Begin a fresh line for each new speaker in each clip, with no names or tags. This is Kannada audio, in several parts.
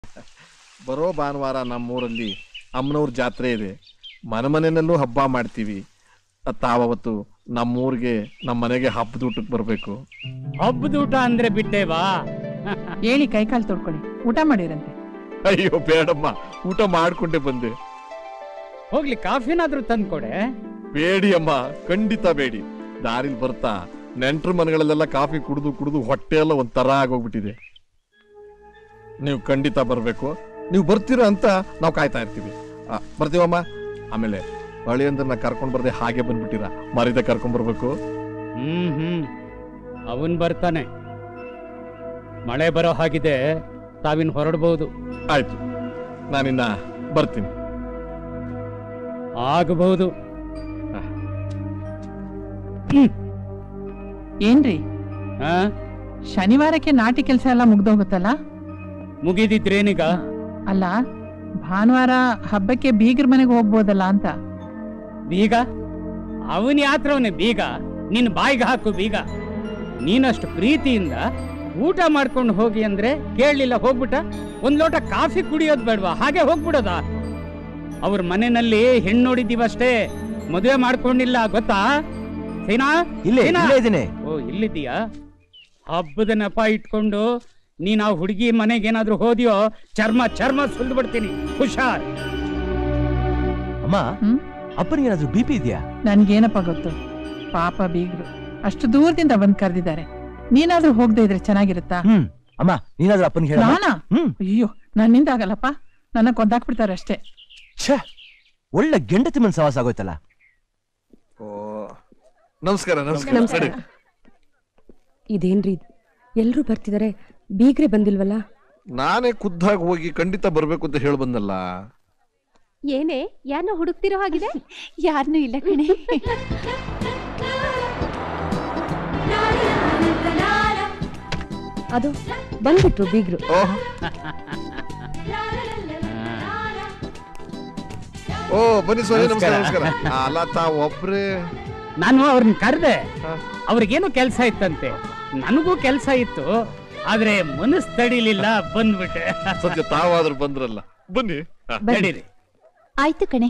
ಬರೋ ಭಾನುವಾರ ನಮ್ಮೂರಲ್ಲಿ ಅಮ್ಮನವ್ರ ಜಾತ್ರೆ ಇದೆ ಮನೆ ಮನೆಯಲ್ಲೂ ಹಬ್ಬ ಮಾಡ್ತೀವಿ ತಾವತ್ತು ನಮ್ಮೂರಿಗೆ ನಮ್ಮ ಮನೆಗೆ ಹಬ್ಬದ ಊಟಕ್ಕೆ ಬರಬೇಕು
ಹಬ್ಬದ ಊಟ ಅಂದ್ರೆ ಬಿಟ್ಟೇವಾ
ಹೇಳಿ ಕೈಕಾಲು ತೊಳ್ಕೊಳ್ಳಿ ಊಟ ಮಾಡಿರಂತೆ
ಅಯ್ಯೋ ಬೇಡಮ್ಮ ಊಟ ಮಾಡ್ಕೊಂಡೆ ಬಂದೆ
ಹೋಗ್ಲಿ ಕಾಫಿನಾದ್ರೂ ತಂದ್ಕೊಡೆ
ಬೇಡಿ ಅಮ್ಮ ಖಂಡಿತ ಬೇಡಿ ದಾರಿಲಿ ಬರ್ತಾ ನೆಂಟ್ರ ಮನೆಗಳಲ್ಲೆಲ್ಲ ಕಾಫಿ ಕುಡಿದು ಕುಡಿದು ಹೊಟ್ಟೆ ಎಲ್ಲ ಒಂಥರ ಆಗೋಗ್ಬಿಟ್ಟಿದೆ ನೀವು ಖಂಡಿತ ಬರಬೇಕು ನೀವು ಬರ್ತೀರಾ ಅಂತ ನಾವು ಕಾಯ್ತಾ ಇರ್ತೀವಿ ಆ, ಬರ್ತೀವಮ್ಮ ಆಮೇಲೆ ಅಳಿಯಂದ್ರನ್ನ ಕರ್ಕೊಂಡ್ ಬರ್ದೆ ಹಾಗೆ ಬಂದ್ಬಿಟ್ಟಿರ ಮರಿದೆ ಕರ್ಕೊಂಡ್ ಬರ್ಬೇಕು
ಹ್ಮ್ ಹ್ಮ್ ಅವನ್ ಬರ್ತಾನೆ ಮಳೆ ಬರೋ ಹಾಗಿದೆ ತಾವಿನ್ ಹೊರಡ್ಬಹುದು
ಆಯ್ತು ನಾನಿನ್ನ ಬರ್ತೀನಿ
ಆಗಬಹುದು
ಏನ್ರಿ
ಆ
ಶನಿವಾರಕ್ಕೆ ನಾಟಿ ಕೆಲಸ ಎಲ್ಲ ಮುಗ್ದೋಗುತ್ತಲ್ಲ
ಮುಗಿದಿದ್ರೇನೀಗ
ಅಲ್ಲ ಭಾನುವಾರ ಹಬ್ಬಕ್ಕೆ ಬೀಗ್ರ ಮನೆಗೆ ಹೋಗ್ಬೋದಲ್ಲ ಅಂತ
ಬೀಗ ಅವನ್ ಯಾತ್ರವನೇ ಬೀಗ ನಿನ್ ಬಾಯಿಗೆ ಹಾಕು ಬೀಗ ನೀನಷ್ಟು ಪ್ರೀತಿಯಿಂದ ಊಟ ಮಾಡ್ಕೊಂಡು ಹೋಗಿ ಅಂದ್ರೆ ಕೇಳಲಿಲ್ಲ ಹೋಗ್ಬಿಟ್ಟ ಒಂದ್ ಲೋಟ ಕಾಫಿ ಕುಡಿಯೋದ್ ಬೇಡ್ವಾ ಹಾಗೆ ಹೋಗ್ಬಿಡೋದಾ ಅವ್ರ ಮನೆಯಲ್ಲಿ ಹೆಣ್ಣು ನೋಡಿದೀವಷ್ಟೇ ಮದುವೆ ಮಾಡ್ಕೊಂಡಿಲ್ಲ ಗೊತ್ತಾ ಸೀನಾ
ಇಲ್ಲೇ
ಏನಾ?
ಇಲ್ಲೇ ಇದೀನಿ
ಓ ಇಲ್ಲಿದ್ದೀಯಾ ಹಬ್ಬದ ನೆಪ ಇಟ್ಕೊಂಡು ನೀನ್ ಆ ಹುಡುಗಿ ಮನೆಗೆ ಏನಾದ್ರೂ ಹೋದ್ಯೋ ಚರ್ಮ ಚರ್ಮ ಸುಲ್ದು ಬಿಡ್ತೀನಿ ಹುಷಾರ್
ಅಮ್ಮ
ಹ್ಮ್?
ಅಪ್ಪನಿಗೆ ಏನಾದ್ರು ಬಿ ಪಿ ಇದೆಯಾ
ನನ್ಗೇನಪ್ಪ ಗೊತ್ತು ಪಾಪ ಬೀಗ್ರು ಅಷ್ಟು ದೂರದಿಂದ ಬಂದ್ ಕರೆದಿದ್ದಾರೆ ನೀನಾದ್ರೂ ಹೋಗದೆ ಇದ್ರೆ ಚೆನ್ನಾಗಿರುತ್ತಾ
ಹ್ಮ್ ಅಮ್ಮ ನೀನಾದ್ರೂ ಅಪ್ಪನಿಗೆ ಹೇಳ
ನಾನಾ
ಹ್ಮ್
ಅಯ್ಯೋ ನನ್ನಿಂದ ಆಗಲ್ಲಪ್ಪ ನನ್ನ ಕೊಂದಾಕ್ಬಿಡ್ತಾರೆ ಅಷ್ಟೇ
ಛೇ ಒಳ್ಳೆ ಗೆಂಡತಿ ಮನ್ ಸವಾಸ ಆಗೋಯ್ತಲ್ಲ
ಓ ನಮಸ್ಕಾರ ನಮಸ್ಕಾರ
ನಮಸ್ಕಾರ.
ನಡಿ.
ಇದೇನ್ರಿ ಎಲ್ರೂ ಬರ್ತಿದಾರೆ ಬೀಗ್ರೆ ಬಂದಿಲ್ವಲ್ಲ
ನಾನೇ ಖುದ್ದಾಗಿ ಹೋಗಿ ಖಂಡಿತ ಬರ್ಬೇಕು ಅಂತ ಹೇಳಿ ಬಂದಲ್ಲ
ಏನೇ ಯಾರನ್ನ ಹುಡುಕ್ತಿರೋ ಹಾಗಿದೆ ಯಾರನ್ನೂ ಇಲ್ಲ ಕಣೆ
ಅದು ಬಂದ್ಬಿಟ್ರು ಬೀಗ್ರು
ಓಹ್ ಓ ಬನ್ನಿ ಸ್ವಾಮಿ ನಮಸ್ಕಾರ ನಮಸ್ಕಾರ ಆ, ಅಲ್ಲ ತಾವ್ ಒಬ್ರೇ
ನಾನು ಅವ್ರನ್ನ ಕರೆದೆ
ಹಾ.
ಅವ್ರಿಗೇನು ಕೆಲಸ ಇತ್ತಂತೆ ನನಗೂ ಕೆಲಸ ಇತ್ತು ಆದ್ರೆ ಮನಸ್ ತಡಿಲಿಲ್ಲ ಬಂದ್ಬಿಟ್ಟೆ
ಸದ್ಯ ತಾವಾದ್ರೂ ಬಂದ್ರಲ್ಲ ಬನ್ನಿ ಹಾ.
ನಡೀರಿ
ಆಯ್ತು ಕಣೆ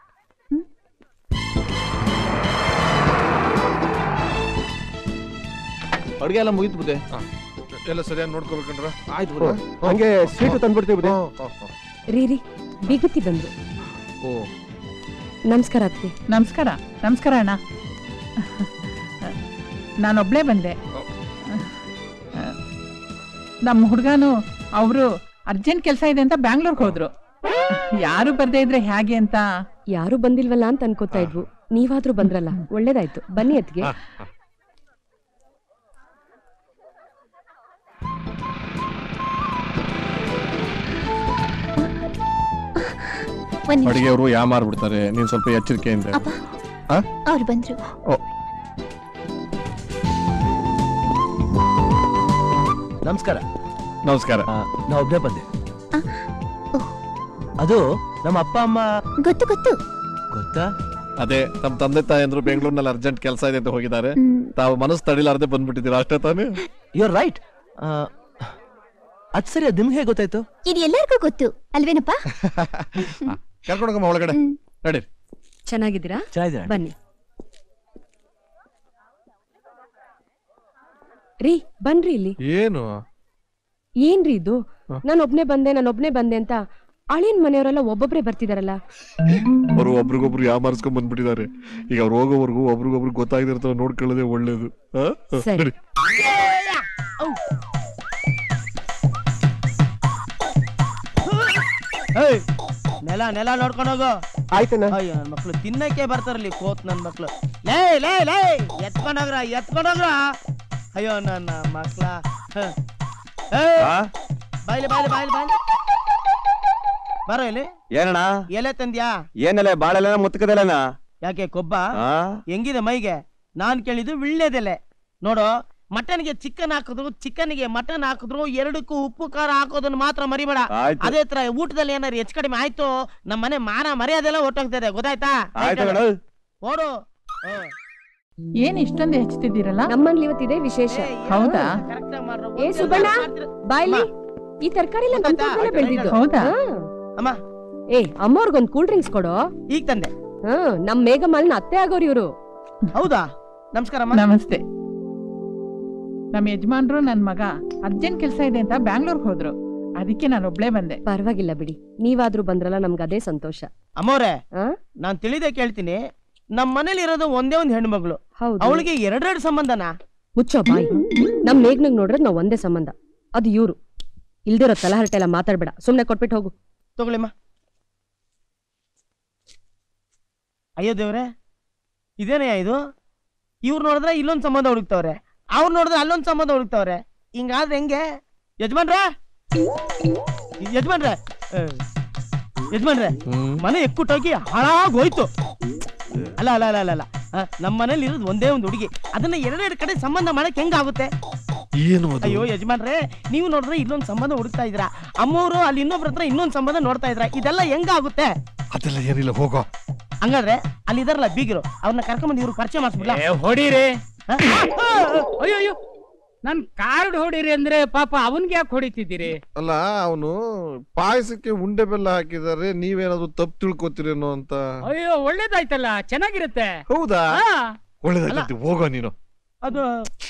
ಅಡುಗೆ ಎಲ್ಲ ಮುಗಿತು ಬುದ್ದೆ
ಎಲ್ಲ ಸರಿಯಾಗಿ ನೋಡ್ಕೋಬೇಕಂದ್ರ
ಆಯ್ತು ಬುದ್ದೆ ಹಂಗೆ ಸ್ವೀಟು ತಂದ್ಬಿಡ್ತೀವಿ ಬುದ್ದೆ
ರೀ ರೀ ಬಿಗತಿ ಬಂದ್ರು
ಓ
ನಮಸ್ಕಾರ ಅತ್ತಿ
ನಮಸ್ಕಾರ ನಮಸ್ಕಾರ ಅಣ್ಣ ನಾನೊಬ್ಳೇ ಬಂದೆ ನಮ್ಮ ಹುಡುಗನು ಅವರು ಅರ್ಜೆಂಟ್ ಕೆಲಸ ಇದೆ ಅಂತ ಬ್ಯಾಂಗ್ಳೂರ್ಗೆ ಹೋದ್ರು ಯಾರು ಬರ್ದೇ ಇದ್ರೆ ಹೇಗೆ ಅಂತ
ಯಾರು ಬಂದಿಲ್ವಲ್ಲ ಅಂತ ಅನ್ಕೋತಾ ಇದ್ವು ನೀವಾದ್ರೂ ಬಂದ್ರಲ್ಲ ಒಳ್ಳೇದಾಯ್ತು ಬನ್ನಿ ಅತ್ಗೆ
ಒಂದ್ ನಿಮಿಷ
ಅಡಿಗೆಯವರು ಯಾ ಮಾರ್ಬಿಡ್ತಾರೆ ನೀನ್ ಸ್ವಲ್ಪ ಎಚ್ಚರಿಕೆಯಿಂದ ಇರು.
ಅಪ್ಪ ಅವ್ರು ಬಂದ್ರು
ನಮಸ್ಕಾರ
ನಮಸ್ಕಾರ
ಆ, ನಾ ಒಬ್ನೇ ಬಂದೆ
ಆ, ಓಹ್.
ಅದು ನಮ್ಮ ಅಪ್ಪ ಅಮ್ಮ
ಗೊತ್ತು ಗೊತ್ತು
ಗೊತ್ತಾ
ಅದೇ ತಮ್ಮ ತಂದೆ ತಾಯಂದ್ರು ಬೆಂಗಳೂರಿನಲ್ಲಿ ಅರ್ಜೆಂಟ್ ಕೆಲಸ ಇದೆ ಅಂತ ಹೋಗಿದ್ದಾರೆ
ಹ್ಮ್.
ತಾವು ಮನಸ್ಸು ತಡಿಲಾರ್ದೆ ಬಂದ್ಬಿಟ್ಟಿದ್ದೀರಾ ಅಷ್ಟೇ ತಾನೇ
ಯು ಆರ್ ರೈಟ್ ಅದ್ ಸರಿ ಅದ್ ನಿಮ್ಗೆ ಹೇಗೆ ಗೊತ್ತಾಯ್ತು
ಇದು ಎಲ್ಲರಿಗೂ ಗೊತ್ತು ಅಲ್ವೇನಪ್ಪ
ಕರ್ಕೊಂಡೋಗಮ್ಮ ಒಳಗಡೆ
ಹ್ಮ್.
ನಡಿ
ಚೆನ್ನಾಗಿದ್ದೀರಾ
ಚೆನ್ನಾಗಿದೆ
ಬನ್ನಿ ರೀ ಬನ್ರಿ ಇಲ್ಲಿ
ಏನು
ಏನ್ರಿ ಇದು
ಹ?
ನಾನು ಒಬ್ನೇ ಬಂದೆ ನಾನು ಒಬ್ನೇ ಬಂದೆ ಅಂತ ಅಳಿಯನ್ ಮನೆಯವರೆಲ್ಲ ಒಬ್ಬೊಬ್ರೆ ಬರ್ತಿದಾರಲ್ಲ
ಅವರು ಒಬ್ರಿಗೊಬ್ರು ಯಾಮಾರಿಸ್ಕೊಂಡ್ ಬಂದ್ಬಿಟ್ಟಿದ್ದಾರೆ ಈಗ ಅವ್ರು ಹೋಗೋವರೆಗೂ ಒಬ್ರಿಗೊಬ್ರು ಗೊತ್ತಾಗದಿರ್ತಾವ ನೋಡ್ಕೊಳ್ಳೋದೇ ಒಳ್ಳೇದು ಆ?
ಸರಿ.
ನಡಿ.
ನೆಲ ನೆಲ ನೋಡ್ಕೊಂಡು ಹೋಗು
ಆಯ್ತಣ್ಣ
ಅಯ್ಯೋ ನನ್ ಮಕ್ಳು ತಿನ್ನಕ್ಕೆ ಬರ್ತಾರಲ್ಲಿ ಕೋತ್ ನನ್ ಮಕ್ಳು ಲೇ ಲೇ ಲೇ ಎತ್ಕೊಂಡೋಗ್ರ ಎತ್ಕೊಂಡೋಗ್ರ ಅಯ್ಯೋ ನನ್ನ ಮಕ್ಳ ಹ. ಏಯ್, ಬಾಯ್ಲಿ ಬಾಯ್ಲಿ ಬಾಯ್ಲಿ ಬಾಯ್ಲಿ ಬರೋ ಇಲ್ಲಿ
ಏನಣ್ಣ
ಎಲೆ ತಂದ್ಯಾ
ಏನೆಲ್ಲ ಬಾಳೆಲ್ಲ ಮುತ್ತಕದಲ್ಲಣ್ಣ
ಯಾಕೆ ಕೊಬ್ಬ ಹೆಂಗಿದೆ ಮೈಗೆ ನಾನ್ ಕೇಳಿದ್ದು ವಿಳ್ಳೆದೆಲೆ ನೋಡು ಮಟನ್ಗೆ ಚಿಕನ್ ಹಾಕಿದ್ರು ಚಿಕನ್ಗೆ ಮಟನ್ ಹಾಕಿದ್ರು ಎರಡಕ್ಕೂ ಉಪ್ಪು ಖಾರ ಹಾಕೋದನ್ನ ಮಾತ್ರ ಮರಿಬೇಡ
ಆಯ್ತು
ಅದೇ ತರ ಊಟದಲ್ಲಿ ಏನಾರು ಹೆಚ್ಚು ಕಡಿಮೆ ಆಯ್ತು ನಮ್ಮ ಮನೆ ಮಾನ ಮರ್ಯಾದೆಲ್ಲ ಹೊಟ್ಟೋಗ್ತದೆ ಗೊತ್ತಾಯ್ತಾ
ಆಯ್ತು ಕಣ
ಓಡು ಹ್ಮ್.
ಏನ್ ಇಷ್ಟೊಂದು ಹೆಚ್ಚುತ್ತಿದ್ದೀರಲ್ಲ
ನಮ್ಮಲ್ಲಿ ಇವತ್ತಿದೆ ವಿಶೇಷ
ಏ, ಏನೋ
ಹೌದಾ?
correct ಆಗ್ ಮಾಡ್ರು.
ಏ,
ಒಂದ್
ಸುಬ್ಬಣ್ಣ,
ಕೆಲ್ಸ ಮಾಡ್ತಿರ-
ಬಾಯ್ಲಿ ಈ ತರಕಾರಿ ಎಲ್ಲ ನಮ್ ತೋಟದಲ್ಲೇ ಬೆಳ್ದಿದ್ದು
ಹೌದಾ
ಹಾ.
ಅಮ್ಮ
ಏ ಅಮ್ಮವ್ರಿಗೊಂದ್ ಕೂಲ್ ಡ್ರಿಂಕ್ಸ್ ಕೊಡೋ
ಈಗ ತಂದೆ
ಹ್ಮ್ ನಮ್ ಮೇಘಮಾಲಿನ ಅತ್ತೆ ಆಗೋರು ಇವ್ರು
ಹೌದಾ ನಮಸ್ಕಾರ ಅಮ್ಮ
ನಮಸ್ತೆ ನಮ್ಮ ಯಜಮಾನ್ರು ನನ್ ಮಗ ಅರ್ಜೆಂಟ್ ಕೆಲಸ ಇದೆ ಅಂತ ಬ್ಯಾಂಗ್ಳೂರ್ಗೆ ಹೋದ್ರು ಅದಕ್ಕೆ ನಾನು ಒಬ್ಳೇ ಬಂದೆ
ಪರವಾಗಿಲ್ಲ ಬಿಡಿ ನೀವಾದ್ರೂ ಬಂದ್ರಲ್ಲ ನಮ್ಗೆ ಅದೇ ಸಂತೋಷ
ಅಮ್ಮವ್ರೆ
ಆ?
ನಾನ್ ತಿಳಿದೆ ಕೇಳ್ತೀನಿ ನಮ್ ಮನೇಲಿ ಇರೋದು ಒಂದೇ ಒಂದ್ ಹೆಣ್ಮಗಳು
ಹೌದು
ಅವಳಿಗೆ ಎರಡೆರಡು ಸಂಬಂಧನಾ
ಮುಚ್ಚೋ ಬಾಯಿ ನಮ್ ಮೇಘ್ನಗ್ ನೋಡ್ರೆ ನಾವ್ ಒಂದೇ ಸಂಬಂಧ ಅದು ಇವ್ರು ಇಲ್ದಿರೋ ತಲಹರಟೆ ಎಲ್ಲ ಮಾತಾಡ್ಬೇಡ ಸುಮ್ನೆ ಕೊಟ್ಬಿಟ್ಟು ಹೋಗು
ತಗೊಳ್ಳಿಮ್ಮ ಅಯ್ಯೋ ದೇವ್ರೆ ಇದೇನಯ್ಯ ಇದು ಇವ್ರು ನೋಡಿದ್ರೆ ಇಲ್ಲೊಂದ್ ಸಂಬಂಧ ಹುಡುಕ್ತವ್ರೆ ಅವ್ರು ನೋಡಿದ್ರೆ ಅಲ್ಲೊಂದ್ ಸಂಬಂಧ ಹುಡುಕ್ತವ್ರೆ ಹಿಂಗಾದ್ರೆ ಹೆಂಗೆ ಯಜಮಾನ್ರ ಯಜಮಾನ್ರೆ ಆ, ಯಜಮಾನ್ರೆ ಮನೆ ಎಕ್ಕುಟ್ಟೋಗಿ ಹಾಳಾಗೋಯ್ತು ಅಲ್ಲ ಅಲ್ಲ ಅಲ್ಲ ಅಲ್ಲ ಅಲ್ಲ ಆ, ನಮ್ಮ ಮನೇಲಿ ಇರೋದು ಒಂದೇ ಒಂದು ಹುಡುಗಿ ಅದನ್ನ ಎರಡೆರಡು ಕಡೆ ಸಂಬಂಧ ಮಾಡಕ್ ಹೆಂಗಾಗುತ್ತೆ
ಏನು ಅದು?
ಅಯ್ಯೋ ಯಜಮಾನ್ರೆ ನೀವು ನೋಡಿದ್ರೆ ಇಲ್ಲೊಂದ್ ಸಂಬಂಧ ಹುಡುಕ್ತಾ ಇದ್ರ ಅಮ್ಮವರು ಅಲ್ಲಿ ಇನ್ನೊಬ್ರ ಹತ್ರ ಇನ್ನೊಂದ್ ಸಂಬಂಧ ನೋಡ್ತಾ ಇದ್ರ ಇದೆಲ್ಲ ಹೆಂಗಾಗುತ್ತೆ
ಅದೆಲ್ಲ ಏನಿಲ್ಲ ಹೋಗೋ
ಹಂಗಾದ್ರೆ ಅಲ್ಲಿ ಇದಾರಲ್ಲ ಬೀಗಿರು ಅವ್ರನ್ನ ಕರ್ಕೊಂಬಂದು ಇವ್ರು ಪರಿಚಯ ಮಾಡಿಸ್ಬಿಡ್ಲಾ
ಏ, ಹೊಡೀರಿ
ಹ?
ಅಯ್ಯೋ ಅಯ್ಯೋ ನನ್ ಕಾರ್ಡ್ ಹೊಡೀರಿ ಅಂದ್ರೆ ಪಾಪ ಅವನ್ಗೆ ಯಾಕೆ ಹೊಡಿತಿದ್ದೀರಿ
ಅಲ್ಲ ಅವನು ಪಾಯಸಕ್ಕೆ ಉಂಡೆ ಬೆಲ್ಲ ಹಾಕಿದ್ದಾರೆ ನೀವೇನಾದ್ರು ತಪ್ಪು ತಿಳ್ಕೊತೀರೇನೋ ಅಂತ
ಅಯ್ಯೋ ಒಳ್ಳೇದಾಯ್ತಲ್ಲ ಚೆನ್ನಾಗಿರುತ್ತೆ
ಹೌದಾ
ಹಾ
ಒಳ್ಳೇದಾಗ್ತೈತಿ ಹೋಗೋ ನೀನು
ಅದು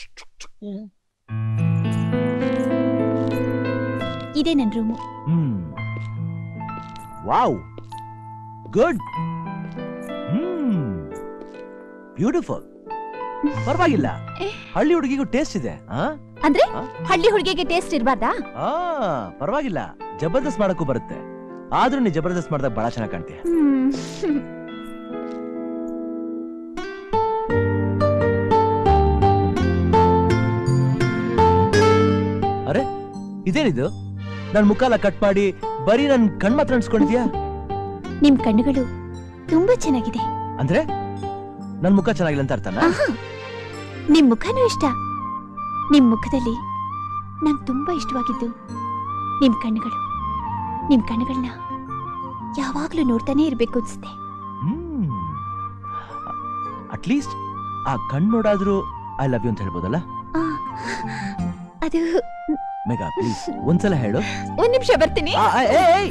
ಇದೇ ನನ್ room
hmm wow good hmm beautiful ಪರವಾಗಿಲ್ಲ ಹಳ್ಳಿ ಹುಡುಗಿಗೂ ಟೇಸ್ಟ್ ಇದೆ ಆ?
ಅಂದ್ರೆ
ಆ?
ಹಳ್ಳಿ ಹುಡುಗಿಗೆ ಟೇಸ್ಟ್ ಇರ್ಬಾರ್ದಾ
ಆ ಪರವಾಗಿಲ್ಲ ಜಬರ್ದಸ್ತ್ ಮಾಡಕ್ಕೂ ಬರುತ್ತೆ ಆದ್ರೂ ನೀ ಜಬರ್ದಸ್ತ್ ಮಾಡಿದಾಗ ಬಹಳ ಚೆನ್ನಾಗಿ ಕಾಣ್ತೀಯ
ಹ್ಮ್
ಅರೆ ಇದೇನಿದು ನನ್ ಮುಖ ಎಲ್ಲ ಕಟ್ ಮಾಡಿ ಬರೀ ನನ್ ಕಣ್ ಮಾತ್ರ ಅನ್ಸ್ಕೊಂಡಿದ್ಯಾ
ನಿಮ್ ಕಣ್ಣುಗಳು ತುಂಬಾ ಚೆನ್ನಾಗಿದೆ
ಅಂದ್ರೆ ನನ್ ಮುಖ ಚೆನ್ನಾಗಿಲ್ಲ ಅಂತ ಅರ್ಥನಾ
ಆಹಾ, ನಿಮ್ ಮುಖನೂ ಇಷ್ಟ ನಿಮ್ ಮುಖದಲ್ಲಿ ನಂಗ್ ತುಂಬಾ ಇಷ್ಟವಾಗಿದ್ದು ನಿಮ್ ಕಣ್ಣುಗಳು ನಿಮ್ ಕಣ್ಣುಗಳನ್ನ ಯಾವಾಗ್ಲೂ ನೋಡ್ತಾನೆ ಇರ್ಬೇಕು ಅನ್ಸುತ್ತೆ
ಹ್ಮ್ ಅಟ್ಲೀಸ್ಟ್ ಆ ಕಣ್ ನೋಡಾದ್ರೂ ಐ ಲವ್ ಯು ಅಂತ ಹೇಳ್ಬೋದಲ್ಲ
ಆ, ಅದು
ಮೇಘಾ ಪ್ಲೀಸ್ ಒಂದ್ಸಲ ಹೇಳು
ಒಂದ್ ನಿಮಿಷ ಬರ್ತೀನಿ
ಆ, ಆ, ಏ, ಏಯ್!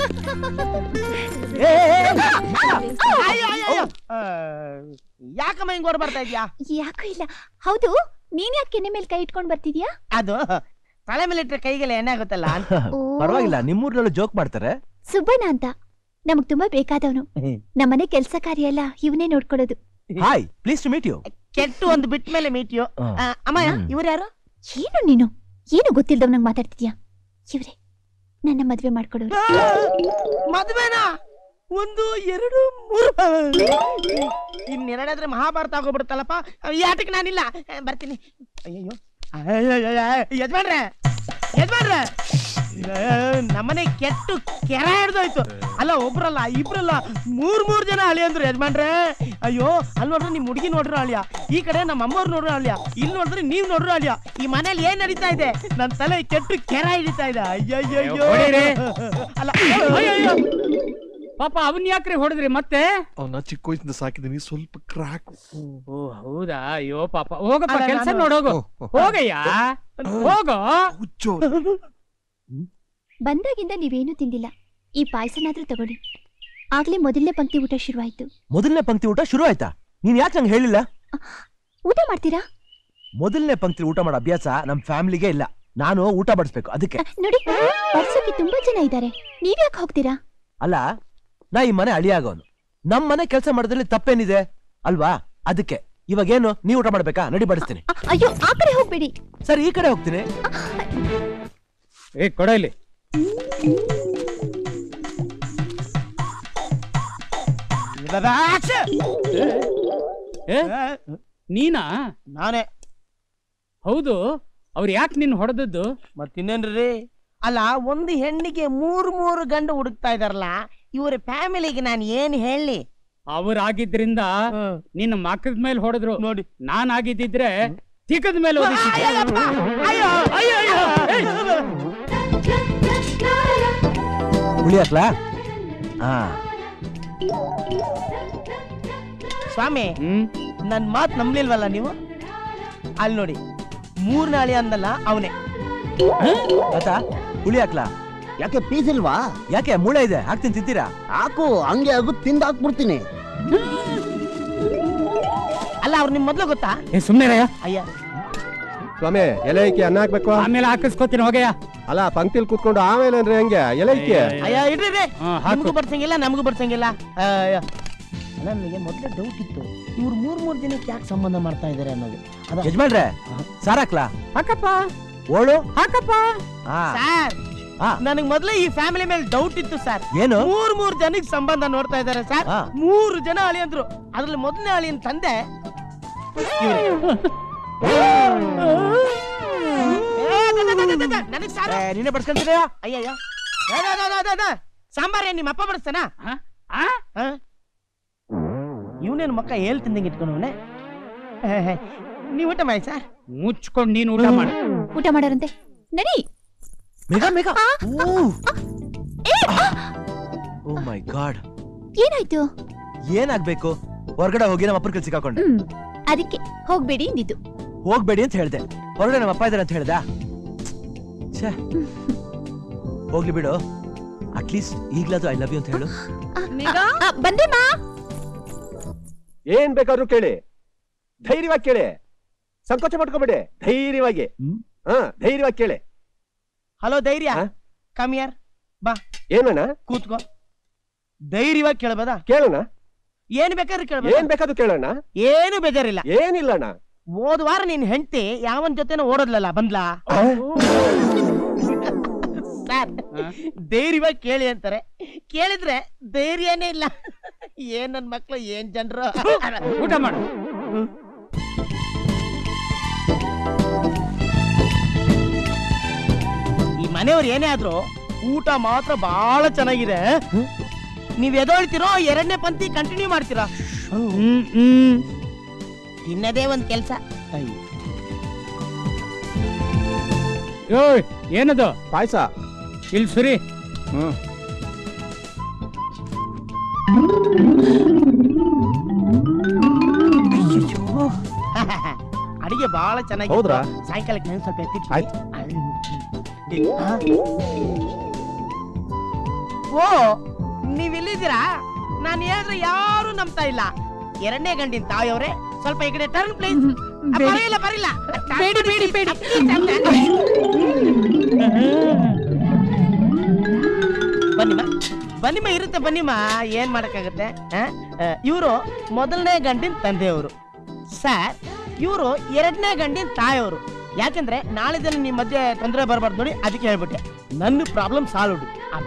ಏ, ಏ, ಏ, ಏ!
ಅಯ್ಯೋ, ಅಯ್ಯೋ, ಅಯ್ಯೋ. ಆ, ಯಾಕಮ್ಮ ಹಿಂಗ್ ಓಡ್ ಬರ್ತಾ ಇದ್ಯಾ
ಯಾಕೂ ಇಲ್ಲ ಹೌದು ನೀನ್ ಯಾಕೆ ಕೆನ್ನೆ ಮೇಲೆ ಕೈ ಇಟ್ಕೊಂಡ್ ಬರ್ತಿದ್ಯಾ
ಅದು ತಲೆ ಮೇಲೆ ಇಟ್ರೆ ಕೈಗೆಲ್ಲ ಎಣ್ಣೆ ಆಗುತ್ತಲ್ಲ ಅಂತ
ಓ,
ಪರವಾಗಿಲ್ಲ ನಿಮ್ಮೂರ್ನಲ್ಲೂ ಜೋಕ್ ಮಾಡ್ತಾರೆ
ಸುಬ್ಬಣ್ಣ ಅಂತ ನಮಗ್ ತುಂಬಾ ಬೇಕಾದವನು ನಮ್ಮನೆ ಕೆಲ್ಸ ಕಾರ್ಯ ಎಲ್ಲ ಇವನೇ ನೋಡ್ಕೊಳ್ಳೋದು
hi please to meet you
ಕೆಟ್ಟು ಒಂದು ಬಿಟ್ಟ ಮೇಲೆ ಮೀಟಿಯೋ ಅಮ್ಮಯ್ಯ
ಹ್ಮ್.
ಇವ್ರು ಯಾರು
ಏನು ನೀನು ಏನು ಗೊತ್ತಿಲ್ದವ್ ಮಾತಾಡ್ತಿದ್ಯಾ ಇವ್ರೆ ನನ್ನ ಮದ್ವೆ ಮಾಡ್ಕೊಡೋರು
ಮದ್ವೆನಾ ಒಂದು ಎರಡು ಮೂರು ಇನ್ನೆರಡಾದ್ರೆ ಮಹಾಭಾರತ ಆಗೋಗ್ಬಿಡುತ್ತಲ್ಲಪ್ಪ ಈ ಆಟಕ್ಕೆ ನಾನಿಲ್ಲ ಆ, ಬರ್ತೀನಿ ಅಯ್ಯಯ್ಯೋ ಅಯ್ಯಯ್ಯಯ್ಯ, ಯಜಮಾನ್ರೆ ಯಜಮಾನ್ರೆ ಏ, ನಮ್ಮನೆ ಕೆಟ್ಟು ಕೆರ ಹಿಡ್ದೋಯ್ತು ಅಲ್ಲ ಒಬ್ರಲ್ಲ ಇಬ್ರಲ್ಲ ಮೂರ್ ಮೂರ್ ಜನ ಅಳಿ ಅಂದ್ರು ಯಜಮಾನ್ರೆ ಅಯ್ಯೋ ಅಲ್ಲಿ ನೋಡ್ರೆ ನಿಮ್ ಹುಡುಗಿ ನೋಡ್ರು ಅಳಿಯ ಈ ಕಡೆ ನಮ್ಮ ಅಮ್ಮವ್ರು ನೋಡ್ರು ಅಳಿಯ ಇಲ್ಲಿ ನೋಡಿದ್ರೆ ನೀವ್ ನೋಡ್ರು ಅಳಿಯ ಈ ಮನೇಲಿ ಏನ್ ನಡೀತಾ ಇದೆ ನನ್ ತಲೆ ಕೆಟ್ಟು ಕೆರ ಹಿಡಿತಾ ಇದೆ ಅಯ್ಯಯ್ಯೋ
ಹೊಡೀರಿ.
ಅಲ್ಲ ಅಯ್ಯಯ್ಯೋ
ಪಾಪ ಅವನ್ ಯಾಕ್ರಿ ಹೊಡೆದ್ರಿ ಮತ್ತೆ
ಅವನ ಚಿಕ್ಕ ವಯಸ್ಸಿಂದ ಸಾಕಿದ್ದೀನಿ ಸ್ವಲ್ಪ ಕ್ರಾಕ್
ಓ ಹೌದಾ ಅಯ್ಯೋ ಪಾಪ ಹೋಗಪ್ಪ
ಅಲ್ಲ,
ಕೆಲ್ಸ
ನಾನು-
ನೋಡೋಗು ಹೋಗಯ್ಯ ಹೋಗೋ
ಹುಚ್ಚು
ಬಂದಾಗಿಂದ ನೀವೇನು ತಿಂದಿಲ್ಲ ಈ ಪಾಯಸನಾದ್ರೂ ತಗೊಳ್ಳಿ ಆಗ್ಲೇ ಮೊದಲನೇ ಪಂಕ್ತಿ ಊಟ ಶುರುವಾಯ್ತು
ಮೊದಲನೇ ಪಂಕ್ತಿ ಊಟ ಶುರು ಆಯ್ತಾ ನೀನ್ ಯಾಕೆ ನಂಗೆ ಹೇಳಿಲ್ಲ
ಊಟ ಮಾಡ್ತೀರಾ
ಮೊದಲನೇ ಪಂಕ್ತಿ ಊಟ ಮಾಡೋ ಅಭ್ಯಾಸ ನಮ್ ಫ್ಯಾಮಿಲಿಗೆ ಇಲ್ಲ ನಾನು ಊಟ ಬಡಿಸ್ಬೇಕು ಅದಕ್ಕೆ
ಅಹ್, ನೋಡಿ ಬರ್ಸೋಕೆ ತುಂಬಾ ಜನ ಇದ್ದಾರೆ ನೀವ್ಯಾಕೆ ಹೋಗ್ತೀರಾ
ಅಲ್ಲ ನಾ ಈ ಮನೆ ಅಳಿಯಾಗೋನು ನಮ್ ಮನೆ ಕೆಲಸ ಮಾಡೋದ್ರಲ್ಲಿ ತಪ್ಪೇನಿದೆ ಅಲ್ವಾ ಅದಕ್ಕೆ ಇವಾಗ ಏನು ನೀ ಊಟ ಮಾಡ್ಬೇಕಾ ನಡಿ ಬಡಿಸ್ತೀನಿ
ಅ- ಅಯ್ಯೋ ಆ ಕಡೆ ಹೋಗ್ಬೇಡಿ
ಸರಿ ಈ ಕಡೆ ಹೋಗ್ತೀನಿ
ಏ ಕೊಡ ಇಲ್ಲಿ ಏ ನೀನಾ
ನಾನೇ
ಹೌದು ಅವ್ರು ಯಾಕೆ ನಿನ್ ಹೊಡೆದದ್ದು
ಮತ್ತಿನ್ನೇನ್ರಿ ಅಲ್ಲ ಒಂದು ಹೆಣ್ಣಿಗೆ ಮೂರ್ ಮೂರು ಗಂಡು ಹುಡುಕ್ತಾ ಇದಾರಲ್ಲ ಇವ್ರ ಫ್ಯಾಮಿಲಿಗೆ ನಾನು ಏನ್ ಹೇಳಿ
ಅವ್ರಾಗಿದ್ರಿಂದ ನಿನ್ನ ಮಕ್ಕದ ಮೇಲೆ ಹೊಡೆದ್ರು
ನೋಡಿ
ನಾನ್ ಆಗಿದ್ದಿದ್ರೆ ತಿಕ್ಕದ ಮೇಲೆ ಹೊಡಿತಿದ್ದೆ.
ಅಯ್ಯೋ ಅಯ್ಯೋ ಅಯ್ಯೋ
ಹುಳಿ ಹಾಕ್ಲಾ ಹಾ
ಸ್ವಾಮಿ
ಹ್ಮ್
ನನ್ ಮಾತ್ ನಂಬ್ಲಿಲ್ವಲ್ಲ ನೀವು ಅಲ್ಲಿ ನೋಡಿ ಮೂರ್ ನಾಳಿ ಅಂದಲ್ಲ ಅವನೇ
ಆಯ್ತಾ ಹುಳಿ ಹಾಕ್ಲಾ
ಯಾಕೆ ಪೀಸ್ ಇಲ್ವಾ
ಯಾಕೆ ಮೂಳೆ ಇದೆ ಹಾಕ್ತೀನಿ ತಿಂತೀರಾ
ಹಾಕು ಹಂಗೆ ಆಗು ತಿಂದು ಹಾಕ್ಬಿಡ್ತೀನಿ
ಅಲ್ಲ ಅವ್ರು ನಿಮ್ ಮೊದ್ಲು ಗೊತ್ತಾ
ಏ ಸುಮ್ಮನೆ
ಅಯ್ಯ
ಸ್ವಾಮಿ ಎಲೆ ಇಕ್ಕಿ ಅನ್ನ ಹಾಕ್ಬೇಕು
ಆಮೇಲೆ ಹಾಕಿಸ್ಕೋತೀನಿ ಹೋಗಯ್ಯ
ಅಲ್ಲ ಪಂಕ್ತಿಲ್ ಕೂತ್ಕೊಂಡು ಆಮೇಲೆ ಅಂದ್ರೆ ಹೆಂಗೆ ಎಲೆ ಇಕ್ಕಿ
ಅಯ್ಯ ಇಡ್ರಿ ಇಡ್ರಿ.
ಹಾ, ಹಾಕು.
ನಿಮ್ಗೂ ಬರ್ಸಂಗಿಲ್ಲ ನಮಗೂ ಬರ್ಸಂಗಿಲ್ಲ ಅಯ್ಯ. ಅಲ್ಲ, ನನಗೆ ಮೊದ್ಲೇ ಡೌಟ್ ಇತ್ತು ಇವ್ರು ಮೂರ್ ಮೂರ್ ದಿನಕ್ಕೆ ಯಾಕೆ ಸಂಬಂಧ ಮಾಡ್ತಾ ಇದಾರೆ ಅನ್ನೋದು ಅದ
ಯಜಮಾನ್ರೆ ಸಾರ್ ಹಾಕ್ಲಾ
ಹಾಕಪ್ಪ
ಓಳು
ಹಾಕಪ್ಪ
ಹಾ
ಸರ್
ಹಾ.
ನನಗ್ ಮೊದ್ಲೇ ಈ ಫ್ಯಾಮಿಲಿ ಮೇಲೆ ಡೌಟ್ ಇತ್ತು ಸರ್
ಏನು
ಮೂರ್ ಮೂರ್ ಜನಕ್ಕೆ ಸಂಬಂಧ ನೋಡ್ತಾ ಇದಾರೆ ಸರ್
ಹಾ.
ಮೂರು ಜನ ಅಳಿಯಂದ್ರು ಅದ್ರಲ್ಲಿ ಮೊದಲನೇ ಅಳಿಯನ್ ತಂದೆ ನನಗ್ ಸಾರು
ಏ, ನೀನೇ ಬಡ್ಸ್ಕೊಂತೀರಾ
ಅಯ್ಯಯ್ಯ ಸಾಂಬಾರ್ ಏನ್ ನಿಮ್ಮ ಅಪ್ಪ ಬಡಿಸ್ತಾನ ಇವನೇನು ಮಕ್ಕ ಹೇಳ್ ತಿಂದಂಗೆ ಇಟ್ಕೊಂಡವನೆ ನೀವು ಊಟ ಮಾಡಿ ಸರ್
ಮುಚ್ಕೊಂಡು ನೀನು ಊಟ ಮಾಡು
ಊಟ ಮಾಡೋರಂತೆ ನಡಿ
ಮೇಘ ಮೇಘ
ಆ, ಏ, ಆ,
ಓ ಮೈ ಗಾಡ್
ಏನಾಯ್ತು
ಏನಾಗ್ಬೇಕು ಹೊರಗಡೆ ಹೋಗಿ ನಮ್ಮ ಅಪ್ಪನ ಕೆಲ್ಸ ಸಿಕ್ಕಾಕೊಂಡೆ
ಹ್ಮ್ ಅದಕ್ಕೆ ಹೋಗ್ಬೇಡಿ ಇಂದಿದ್ದು
ಹೋಗ್ಬೇಡಿ ಅಂತ ಹೇಳ್ದೆ ಹೊರಗಡೆ ನಮ್ಮ ಅಪ್ಪ ಇದಾರೆ ಅಂತ ಹೇಳ್ದ ಛೇ ಹೋಗ್ಲಿ ಬಿಡು ಅಟ್ಲೀಸ್ಟ್ ಈಗ್ಲಾದ್ರು ಐ ಲವ್ ಯು ಅಂತ ಹೇಳು
ಆ, ಬಂದೆ ಮಾ
ಏನ್ ಬೇಕಾದ್ರೂ ಕೇಳಿ ಧೈರ್ಯವಾಗಿ ಕೇಳಿ ಸಂಕೋಚ ಮಾಡ್ಕೋಬೇಡಿ ಧೈರ್ಯವಾಗಿ
ಹ್ಮ್.
ಹಾ ಧೈರ್ಯವಾಗಿ ಕೇಳಿ
ಹಲೋ ಧೈರ್ಯ
ಹಾ?
ಕಮಿಯರ್
ಏನಣ್ಣ
ಕೂತ್ಕೋ ಧೈರ್ಯವಾಗಿ ಕೇಳಬಹುದಾ
ಕೇಳೋಣ
ಏನ್ ಬೇಕಾದ್ರೂ
ಏನ್
ಕೇಳಬಹುದು
ಬೇಕಾದ್ರೂ ಕೇಳೋಣ
ಏನು ಬೇಜಾರಿಲ್ಲ
ಏನಿಲ್ಲಣ್ಣ
ಹೋದ ವಾರ ನಿನ್ ಹೆಂಡತಿ ಯಾವನ್ ಜೊತೆನೋ ಓಡೋದ್ಲಲ್ಲ ಬಂದ್ಲಾ ಸರ್ ಧೈರ್ಯವಾಗಿ ಕೇಳಿ ಅಂತಾರೆ ಕೇಳಿದ್ರೆ ಧೈರ್ಯನೇ ಇಲ್ಲ ಏನ್ ನನ್ ಮಕ್ಳು ಏನ್ ಜನರು
ಊಟ ಮಾಡು
ಈ ಮನೆಯವ್ರು ಏನೇ ಆದ್ರೂ ಊಟ ಮಾತ್ರ ಬಹಳ ಚೆನ್ನಾಗಿದೆ ನೀವ್ ಎದೊಳ್ತಿರೋ ಎರಡನೇ ಪಂಕ್ತಿ ಕಂಟಿನ್ಯೂ ಮಾಡ್ತೀರಾ
ಹ್ಮ್ ಹ್ಮ್
ತಿನ್ನದೇ ಒಂದ್ ಕೆಲ್ಸ
ಯೋಯ್ ಏನದು
ಪಾಯಸ
ಇಲ್ಲಿ ಸುರಿ
ಹ್ಮ್
ಅಡಿಗೆ ಬಹಳ ಚೆನ್ನಾಗಿ
ಹೌದ್ರಾ?
ಸಾಯಂಕಾಲಕ್ಕೆ ನಾನು ಸ್ವಲ್ಪ ಎತ್ತಿಟ್ಟು
ಆಯ್ತು.
ಆ? ಓ ನೀವ್ ಇಲ್ಲಿದ್ದೀರಾ ನಾನು ಹೇಳಿದ್ರೆ ಯಾರು ನಂಬ್ತಾ ಇಲ್ಲ ಎರಡನೇ ಗಂಡಿನ ತಾಯಿಯವ್ರೆ ಸ್ವಲ್ಪ ಈ ಕಡೆ ಟರ್ನ್ ಪ್ಲೀಸ್
ಬೇಡಿ.
ಬರಿಲ್ಲ ಬರಿಲ್ಲ
ಬೇಡಿ, ಬೇಡಿ, ಬೇಡಿ.
ಬನ್ನಿಮ್ಮ ಬನ್ನಿಮ್ಮ ಇರುತ್ತೆ ಬನ್ನಿಮ್ಮ ಏನ್ ಮಾಡಕ್ಕಾಗತ್ತೆ ಇವರು ಮೊದಲನೇ ಗಂಡಿನ ತಂದೆಯವರು ಸರ್ ಇವರು ಎರಡನೇ ಗಂಡಿನ ತಾಯಿಯವರು ಯಾಕಂದ್ರೆ ನಾಳೆ ದಿನ ನಿಮ್ ಮಧ್ಯೆ ತೊಂದರೆ ಬರಬಾರ್ದು ನೋಡಿ ಅದಕ್ಕೆ ಹೇಳ್ಬಿಟ್ಟೆ ನನ್ನ ಪ್ರಾಬ್ಲಮ್ ಸಾಲ್ವ್ ಅಬ್ಬ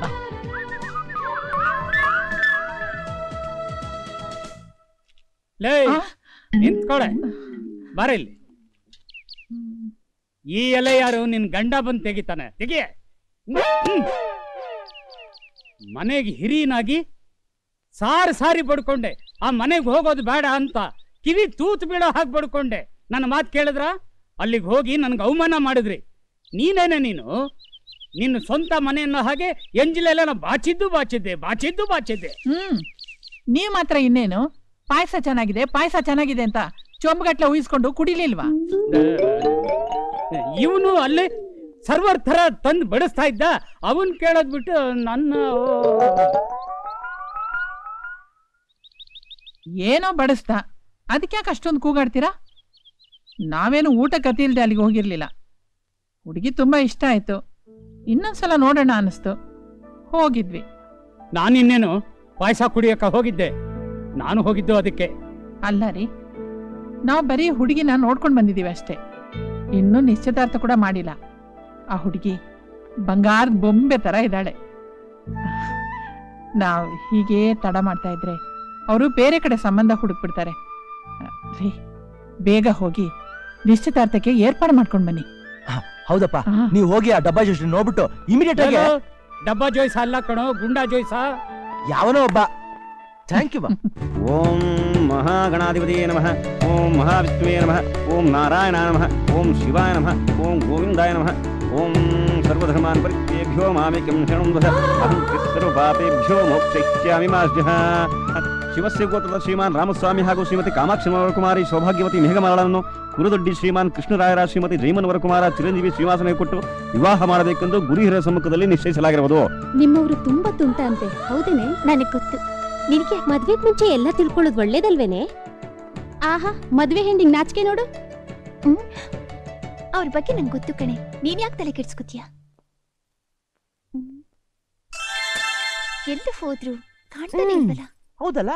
ಲೇ
ಆ?
ನಿಂತ್ಕೊಳೆ ಬಾರ ಇಲ್ಲಿ ಈ ಎಲೆ ಯಾರು ನಿನ್ ಗಂಡ ಬಂದು ತೆಗಿತಾನೆ ತೆಗಿಯ ಮನೆಗೆ ಹಿರಿಯನಾಗಿ ಸಾರಿ ಸಾರಿ ಬಡ್ಕೊಂಡೆ ಆ ಮನೆಗೆ ಹೋಗೋದು ಬೇಡ ಅಂತ ಕಿವಿ ತೂತು ಬೀಳೋ ಹಾಗೆ ಬಡ್ಕೊಂಡೆ ನನ್ನ ಮಾತು ಕೇಳಿದ್ರ ಅಲ್ಲಿಗೆ ಹೋಗಿ ನನ್ಗೆ ಅವಮಾನ ಮಾಡಿದ್ರಿ ನೀನೇನೆ ನೀನು ನಿನ್ನ ಸ್ವಂತ ಮನೆಯನ್ನ ಹಾಗೆ ಎಂಜಿಲೆಲ್ಲ ಬಾಚಿದ್ದು ಬಾಚಿದ್ದೆ ಬಾಚಿದ್ದು ಬಾಚಿದ್ದೆ
ಹ್ಮ್ ನೀವ್ ಮಾತ್ರ ಇನ್ನೇನು ಪಾಯಸ ಚೆನ್ನಾಗಿದೆ ಪಾಯಸ ಚೆನ್ನಾಗಿದೆ ಅಂತ ಚೊಂಬಗಟ್ಲೆ ಊಹಿಸ್ಕೊಂಡು ಕುಡಿಲಿಲ್ವಾ
ಇವನು ಅಲ್ಲೇ ಸರ್ವರ್ ತರ ತಂದು ಬಡಿಸ್ತಾ ಇದ್ದ ಅವನ್ ಕೇಳೋದ್ ಬಿಟ್ಟು ನನ್ನ
ಏನೋ ಬಡಿಸ್ದ ಅದಕ್ಯಾಕೆ ಅಷ್ಟೊಂದು ಕೂಗಾಡ್ತೀರಾ ನಾವೇನು ಊಟ ಕತಿಲ್ದೆ ಅಲ್ಲಿಗೆ ಹೋಗಿರ್ಲಿಲ್ಲ ಹುಡುಗಿ ತುಂಬಾ ಇಷ್ಟ ಆಯ್ತು ಇನ್ನೊಂದ್ಸಲ ನೋಡೋಣ ಅನ್ನಿಸ್ತು ಹೋಗಿದ್ವಿ
ನಾನಿನ್ನೇನು ಪಾಯಸ ಕುಡಿಯಕ್ಕ ಹೋಗಿದ್ದೆ ನಾನು ಹೋಗಿದ್ದು ಅದಕ್ಕೆ
ಅಲ್ಲ ರೀ ನಾವು ಬರೀ ಹುಡುಗಿನ ನೋಡ್ಕೊಂಡು ಬಂದಿದ್ದೀವಿ ಅಷ್ಟೇ ಇನ್ನೂ ನಿಶ್ಚಿತಾರ್ಥ ಕೂಡ ಮಾಡಿಲ್ಲ ಆ ಹುಡುಗಿ ಬಂಗಾರದ ಬೊಂಬೆ ತರ ಇದ್ದಾಳೆ ನಾವು ಹೀಗೆ ತಡ ಮಾಡ್ತಾ ಇದ್ರೆ ಅವರು ಬೇರೆ ಕಡೆ ಸಂಬಂಧ ಹುಡುಕ್ಬಿಡ್ತಾರೆ ರೀ ಬೇಗ ಹೋಗಿ ನಿಶ್ಚಿತಾರ್ಥಕ್ಕೆ ಏರ್ಪಾಡು ಮಾಡ್ಕೊಂಡು ಬನ್ನಿ
ಹೌದಪ್ಪ
ಆ,
ನೀವು ಹೋಗಿ ಆ ಡಬ್ಬಾ ಜೊತೆ ನೋಡ್ಬಿಟ್ಟು ಇಮಿಡಿಯೇಟ್ ಆಗಿ
ಏನೋ ಡಬ್ಬಾ ಜೋಯ್ಸ ಅಲ್ಲ ಕಣೋ ಗುಂಡಾ ಜೋಯ್ಸ
ಯಾವನೋ ಒಬ್ಬ ಥ್ಯಾಂಕ್ ಯು ಬಾ
ಓಂ ಮಹಾಗಣಾಧಿಪತಿಯೇ ನಮಃ ಓಂ ಮಹಾವಿಷ್ಣುವೇ ನಮಃ ಓಂ ನಾರಾಯಣಾಯ ನಮಃ ಓಂ ಶಿವಾಯ ನಮಃ ಓಂ ಗೋವಿಂದಾಯ ನಮಃ ಓಂ ಸರ್ವಧರ್ಮಾನ್ ಪರಿತ್ಯೇಭ್ಯೋ ಮಾಮೇಕಂ ಶರಣಂ ವದ ಅಹಂ ಪಿತೃಪಾಪೇಭ್ಯೋ ಮೋಕ್ಷಯಿಷ್ಯಾಮಿ ಮಾ ಸ್ಯಃ ಶಿವಸ್ಯ ಗೋತ್ರದ ಶ್ರೀಮಾನ್ ರಾಮಸ್ವಾಮಿ ಹಾಗೂ ಶ್ರೀಮತಿ ಕಾಮಾಕ್ಷಿ ಕುಮಾರಿ ಸೌಭಾಗ್ಯವತಿ ಮೇಘಮಾಲಳನ್ನು ಕುರುದೊಡ್ಡಿ ಶ್ರೀಮಾನ್ ಕೃಷ್ಣರಾಯರ ಶ್ರೀಮತಿ ಜೈಮನ್ ಕುಮಾರ ಚಿರಂಜೀವಿ ಶ್ರೀನಿವಾಸನಿಗೆ ಕೊಟ್ಟು ವಿವಾಹ ಮಾಡಬೇಕೆಂದು ಗುರು ಹಿರಿಯರ ಸಮ್ಮುಖದಲ್ಲಿ ನಿಶ್ಚಯಿಸಲಾಗಿರುವುದು
ನಿಮ್ಮವರು ತುಂಬಾ ತುಂಟ ಅಂತೆ ಹೌದೇನೆ
ನನಗ್ ಗೊತ್ತು ನಿನಗೆ
ಮದ್ವೆಗ್ ಮುಂಚೆ ಎಲ್ಲ ತಿಳ್ಕೊಳ್ಳೋದು ಒಳ್ಳೇದಲ್ವೇನೆ ಆಹಾ ಮದ್ವೆ ಹೆಂಡಿಂಗ್ ನಾಚಿಕೆ ನೋಡು
ಅವ್ರ ಬಗ್ಗೆ ನಂಗೆ ಗೊತ್ತು ಕಣೆ ನೀನ್ ಯಾಕೆ ತಲೆ ಕೆಡ್ಸ್ಕೊತೀಯ ಎಲ್ಲಿ ಹೋದ್ರು ಕಾಣ್ತಾನೆ
ಹ್ಮ್.
ಇಲ್ವಲ್ಲ
ಹೌದಲ್ಲ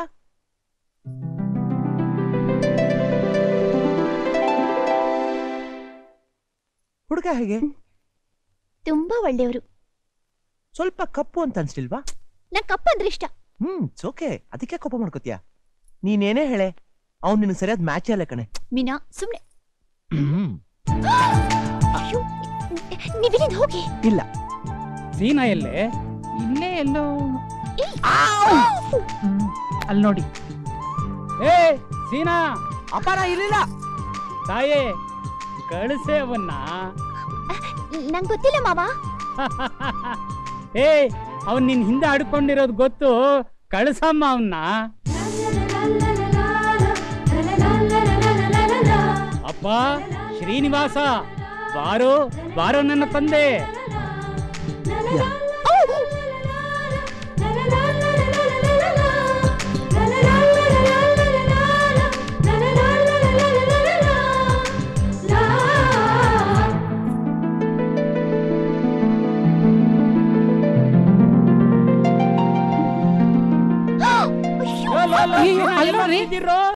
ಹುಡುಗ ಹೇಗೆ
ತುಂಬಾ ಒಳ್ಳೆಯವರು
ಸ್ವಲ್ಪ ಕಪ್ಪು ಅಂತ ಅನ್ಸ್ಲಿಲ್ವಾ
ನಂಗೆ ಕಪ್ಪ ಅಂದ್ರೆ ಇಷ್ಟ
ಹ್ಮ್ ಓಕೆ ಅದಕ್ಕೆ ಕೋಪ ಮಾಡ್ಕೋತೀಯ ನೀನೇನೇ ಹೇಳೆ ಅವ್ನು ನಿನಗೆ ಸರಿಯಾದ ಮ್ಯಾಚ್ ಅಲ್ಲ ಕಣೆ
ಮೀನಾ ಸುಮ್ನೆ
ಹ್ಮ್
ಅಯ್ಯೋ ನೀವಿಲ್ಲಿಂದ ಹೋಗಿ
ಇಲ್ಲ
ಸೀನಾ ಎಲ್ಲೇ
ಇಲ್ಲೇ ಎಲ್ಲೋ
ಏಯ್!
ಹ್ಮ್, ಅಲ್ಲಿ ನೋಡಿ
ಏ ಸೀನಾ
ಅಪಾರ ಇರ್ಲಿಲ್ಲ
ತಾಯೇ ಕಳಿಸೇ ಅವನ್ನ
ನಂಗೆ ಗೊತ್ತಿಲ್ಲ ಮಾವ
ಏ ಅವನ್ ನಿನ್ ಹಿಂದೆ ಆಡ್ಕೊಂಡಿರೋದು ಗೊತ್ತು ಕಳ್ಸಮ್ಮ ಅವನ್ನ ಅಪ್ಪ ಶ್ರೀನಿವಾಸ ಬಾರೋ ಬಾರೋ ನನ್ನ ತಂದೆ
ಅಯ್ಯೋ
ಅಯ್ಯೋ, ಅಲ್ಲಿ ನೋಡ್ರಿ.
ಎಲ್ಲಿದ್ದೀರೋ?